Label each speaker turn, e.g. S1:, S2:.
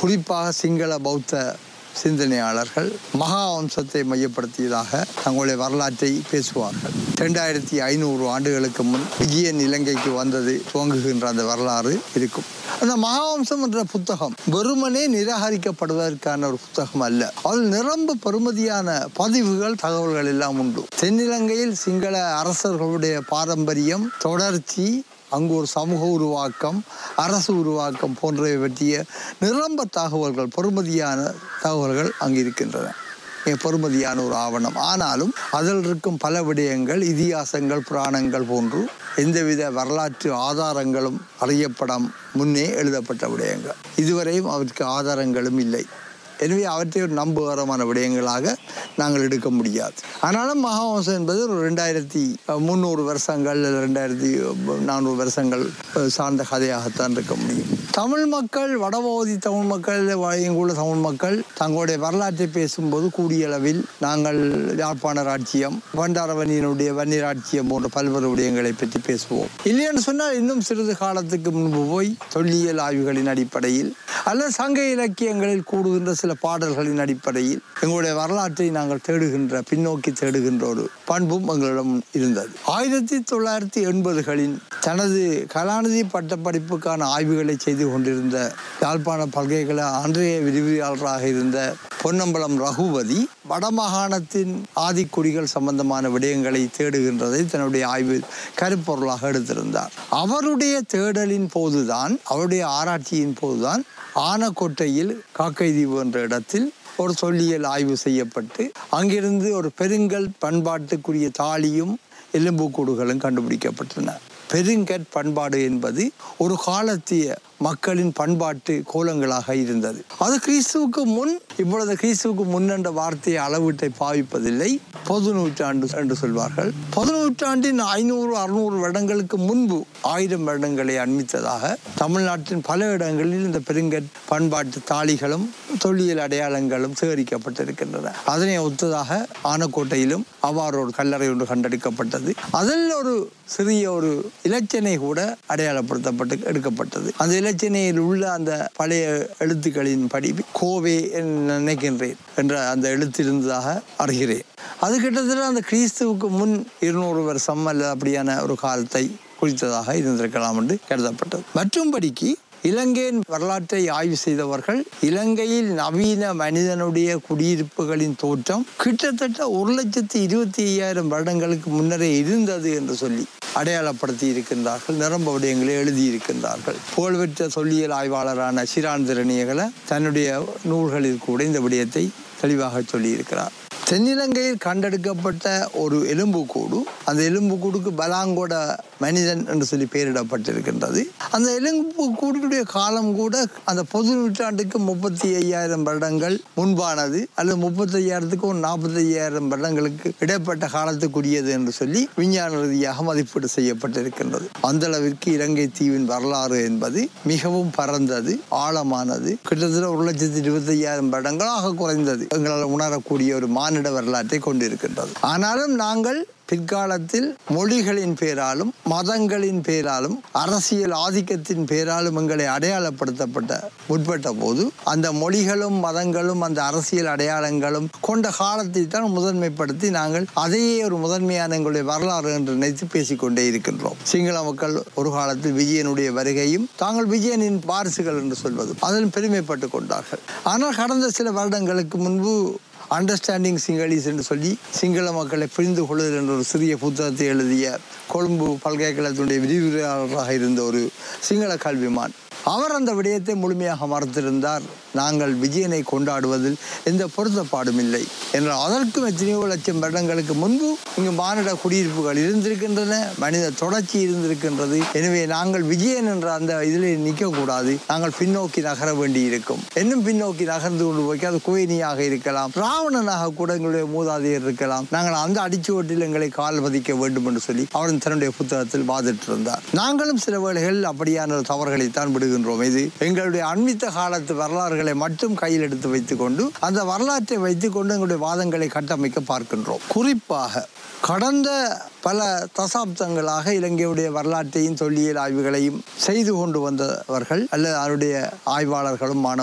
S1: குறிப்பாக சிங்கள பௌத்த சிந்தனையாளர்கள் மகாவம்சத்தை மையப்படுத்தியதாக தங்களுடைய வரலாற்றை பேசுவார்கள் ரெண்டாயிரத்தி ஐநூறு ஆண்டுகளுக்கு முன் விஜயன் இலங்கைக்கு வந்தது துவங்குகின்ற அந்த வரலாறு இருக்கும் அந்த மகாவம்சம் என்ற புத்தகம் வெறுமனே நிராகரிக்கப்படுவதற்கான ஒரு புத்தகம் அல்ல அதில் நிரம்ப பெறுமதியான பதிவுகள் தகவல்கள் எல்லாம் உண்டு தென்னிலங்கையில் சிங்கள அரசர்களுடைய பாரம்பரியம் தொடர்ச்சி அங்கு ஒரு சமூக உருவாக்கம் அரசு உருவாக்கம் போன்றவை பற்றிய நிரம்ப தகவல்கள் பெறுமதியான தகவல்கள் அங்கு இருக்கின்றன மிக பெறுமதியான ஒரு ஆவணம் ஆனாலும் அதில் இருக்கும் பல விடயங்கள் இதிகாசங்கள் புராணங்கள் போன்று எந்தவித வரலாற்று ஆதாரங்களும் அறியப்படம் முன்னே எழுதப்பட்ட விடயங்கள் இதுவரையும் அவற்றுக்கு ஆதாரங்களும் இல்லை எனவே அவற்றை ஒரு நம்புகரமான விடயங்களாக நாங்கள் எடுக்க முடியாது ஆனாலும் மகாவம்சம் என்பது ஒரு ரெண்டாயிரத்தி முந்நூறு வருஷங்கள் அல்லது ரெண்டாயிரத்தி நானூறு வருஷங்கள் சார்ந்த கதையாகத்தான் இருக்க முடியும் தமிழ் மக்கள் வடபகுதி தமிழ் மக்கள் இங்குள்ள தமிழ் மக்கள் தங்களுடைய வரலாற்றை பேசும்போது கூடிய அளவில் நாங்கள் யாழ்ப்பாண ராட்சியம் பண்டாரவனியினுடைய வன்னிராட்சியம் போன்ற பல்வேறு விடயங்களை பற்றி பேசுவோம் இல்லையென்று சொன்னால் இன்னும் சிறிது காலத்துக்கு முன்பு போய் தொல்லியல் ஆய்வுகளின் அடிப்படையில் அல்லது சங்க இலக்கியங்களில் கூடுகின்ற சில பாடல்களின் அடிப்படையில் எங்களுடைய வரலாற்றை நாங்கள் தேடுகின்ற பின்னோக்கி தேடுகின்ற ஒரு பண்பும் எங்களிடம் இருந்தது ஆயிரத்தி தொள்ளாயிரத்தி எண்பதுகளின் தனது கலாநிதி பட்டப்படிப்புக்கான ஆய்வுகளை செய்து கொண்டிருந்த யாழ்ப்பாண பல்கலைக்கழக அன்றைய விரிவியாளராக இருந்த பொன்னம்பலம் ரகுபதி வடமாகாணத்தின் ஆதிக்குடிகள் சம்பந்தமான விடயங்களை தேடுகின்றதை தன்னுடைய ஆய்வு கருப்பொருளாக எடுத்திருந்தார் அவருடைய தேடலின் போதுதான் அவருடைய ஆராய்ச்சியின் போதுதான் ஆனக்கோட்டையில் காக்கைதீவு என்ற இடத்தில் ஒரு சொல்லியல் ஆய்வு செய்யப்பட்டு அங்கிருந்து ஒரு பெருங்கல் பண்பாட்டுக்குரிய தாலியும் எலும்புக்கூடுகளும் கண்டுபிடிக்கப்பட்டன பெருங்கற் பண்பாடு என்பது ஒரு காலத்திய மக்களின் பண்பாட்டு கோலங்களாக இருந்தது அது கிறிஸ்துவுக்கு முன் இப்பொழுது கிறிஸ்துவுக்கு முன் என்ற வார்த்தையை அளவீட்டை பாவிப்பதில்லை பொது நூற்றாண்டு என்று சொல்வார்கள் பொது நூற்றாண்டின் ஐநூறு அறுநூறு வருடங்களுக்கு முன்பு ஆயிரம் வருடங்களை அண்மித்ததாக தமிழ்நாட்டின் பல இடங்களில் இந்த பெருங்கற் பண்பாட்டு தாளிகளும் தொல்லியல் அடையாளங்களும் சேகரிக்கப்பட்டிருக்கின்றன அதனை ஒத்ததாக ஆனக்கோட்டையிலும் அவ்வாறு ஒரு கல்லறை ஒன்று கண்டெடுக்கப்பட்டது அதில் ஒரு சிறிய ஒரு இலச்சனை கூட அடையாளப்படுத்தப்பட்டு எடுக்கப்பட்டது அந்த இலச்சனையில் உள்ள அந்த பழைய எழுத்துக்களின் படி கோவே நினைக்கின்றேன் என்ற அந்த எழுத்து இருந்ததாக அறிகிறேன் அது கிட்டத்தட்ட அந்த கிறிஸ்துவுக்கு முன் இருநூறு வருஷம் அல்லது அப்படியான ஒரு காலத்தை குறித்ததாக இருந்திருக்கலாம் என்று கருதப்பட்டது மற்றும்படிக்கு இலங்கையின் வரலாற்றை ஆய்வு செய்தவர்கள் இலங்கையில் நவீன மனிதனுடைய குடியிருப்புகளின் தோற்றம் கிட்டத்தட்ட ஒரு லட்சத்தி இருபத்தி ஐயாயிரம் வருடங்களுக்கு முன்னரே இருந்தது என்று சொல்லி அடையாளப்படுத்தி இருக்கின்றார்கள் நிரம்ப விடயங்களை எழுதியிருக்கின்றார்கள் புகழ்பெற்ற சொல்லியல் ஆய்வாளரான சிராந்திரணியகளை தன்னுடைய நூல்களில் கூட இந்த விடயத்தை தெளிவாக சொல்லியிருக்கிறார் தென்னிலங்கையில் கண்டெடுக்கப்பட்ட ஒரு எலும்புக்கூடு அந்த எலும்புக்கூடுக்கு பலாங்கோட மனிதன் என்று சொல்லி பெயரிடப்பட்டிருக்கின்றது அந்த எலும்பு கூடுடைய காலம் கூட அந்த பொது நூற்றாண்டுக்கு முப்பத்தி ஐயாயிரம் வருடங்கள் முன்பானது அல்லது முப்பத்தி ஐயாயிரத்துக்கு ஒரு நாற்பத்தி ஐயாயிரம் வருடங்களுக்கு இடைப்பட்ட காலத்துக்குரியது என்று சொல்லி விஞ்ஞான ரீதியாக மதிப்பீடு செய்யப்பட்டிருக்கின்றது அந்த அளவிற்கு இலங்கை தீவின் வரலாறு என்பது மிகவும் பரந்தது ஆழமானது கிட்டத்தட்ட ஒரு லட்சத்தி இருபத்தி ஐயாயிரம் வருடங்களாக குறைந்தது எங்களால் உணரக்கூடிய ஒரு மானிட வரலாற்றை கொண்டிருக்கின்றது ஆனாலும் நாங்கள் பிற்காலத்தில் மொழிகளின் பேராலும் மதங்களின் பேராலும் அரசியல் ஆதிக்கத்தின் பேராலும் எங்களை அடையாளப்படுத்தப்பட்ட முற்பட்ட போது அந்த மொழிகளும் மதங்களும் அந்த அரசியல் அடையாளங்களும் கொண்ட காலத்தை தான் முதன்மைப்படுத்தி நாங்கள் அதையே ஒரு முதன்மையான எங்களுடைய வரலாறு என்று நினைத்து பேசிக்கொண்டே இருக்கின்றோம் சிங்கள மக்கள் ஒரு காலத்தில் விஜயனுடைய வருகையும் தாங்கள் விஜயனின் வாரிசுகள் என்று சொல்வது அதில் பெருமைப்பட்டு கொண்டார்கள் ஆனால் கடந்த சில வருடங்களுக்கு முன்பு அண்டர்ஸ்டாண்டிங் சிங்களீஸ் என்று சொல்லி சிங்கள மக்களை புரிந்து கொள்ளுதல் என்ற ஒரு சிறிய புத்தகத்தை எழுதிய கொழும்பு பல்கலைக்கழகத்தினுடைய விரிவுரையாளராக இருந்த ஒரு சிங்கள கல்விமான் அவர் அந்த விடயத்தை முழுமையாக மறுத்திருந்தார் நாங்கள் விஜயனை கொண்டாடுவதில் எந்த பொருத்தப்பாடும் இல்லை என்றால் அதற்கும் எத்தனையோ லட்சம் வருடங்களுக்கு முன்பு இங்கு மானிட குடியிருப்புகள் இருந்திருக்கின்றன மனித தொடர்ச்சி இருந்திருக்கின்றது எனவே நாங்கள் விஜயன் என்ற அந்த இதில் நிற்கக்கூடாது நாங்கள் பின்னோக்கி நகர வேண்டி இருக்கும் இன்னும் பின்னோக்கி நகர்ந்து கொண்டு போய் அது கோயினியாக இருக்கலாம் ராவணனாக கூட எங்களுடைய மூதாதையர் இருக்கலாம் நாங்கள் அந்த அடிச்சுவட்டில் எங்களை கால் பதிக்க வேண்டும் என்று சொல்லி அவர் தன்னுடைய புத்தகத்தில் வாதிட்டு இருந்தார் நாங்களும் சில வேளைகள் அப்படியான தவறுகளைத்தான் விடுகின்றோம் இது எங்களுடைய அண்மித்த காலத்து வரலாறுகளை மட்டும் கையில் எடுத்து வைத்துக்கொண்டு அந்த வரலாற்றை வைத்துக்கொண்டு எங்களுடைய வாதங்களை கட்டமைக்க பார்க்கின்றோம் குறிப்பாக கடந்த பல தசாப்தங்களாக இலங்கையுடைய வரலாற்றையும் தொல்லியல் ஆய்வுகளையும் செய்து கொண்டு வந்தவர்கள் அல்லது அவருடைய ஆய்வாளர்களும் மாணவ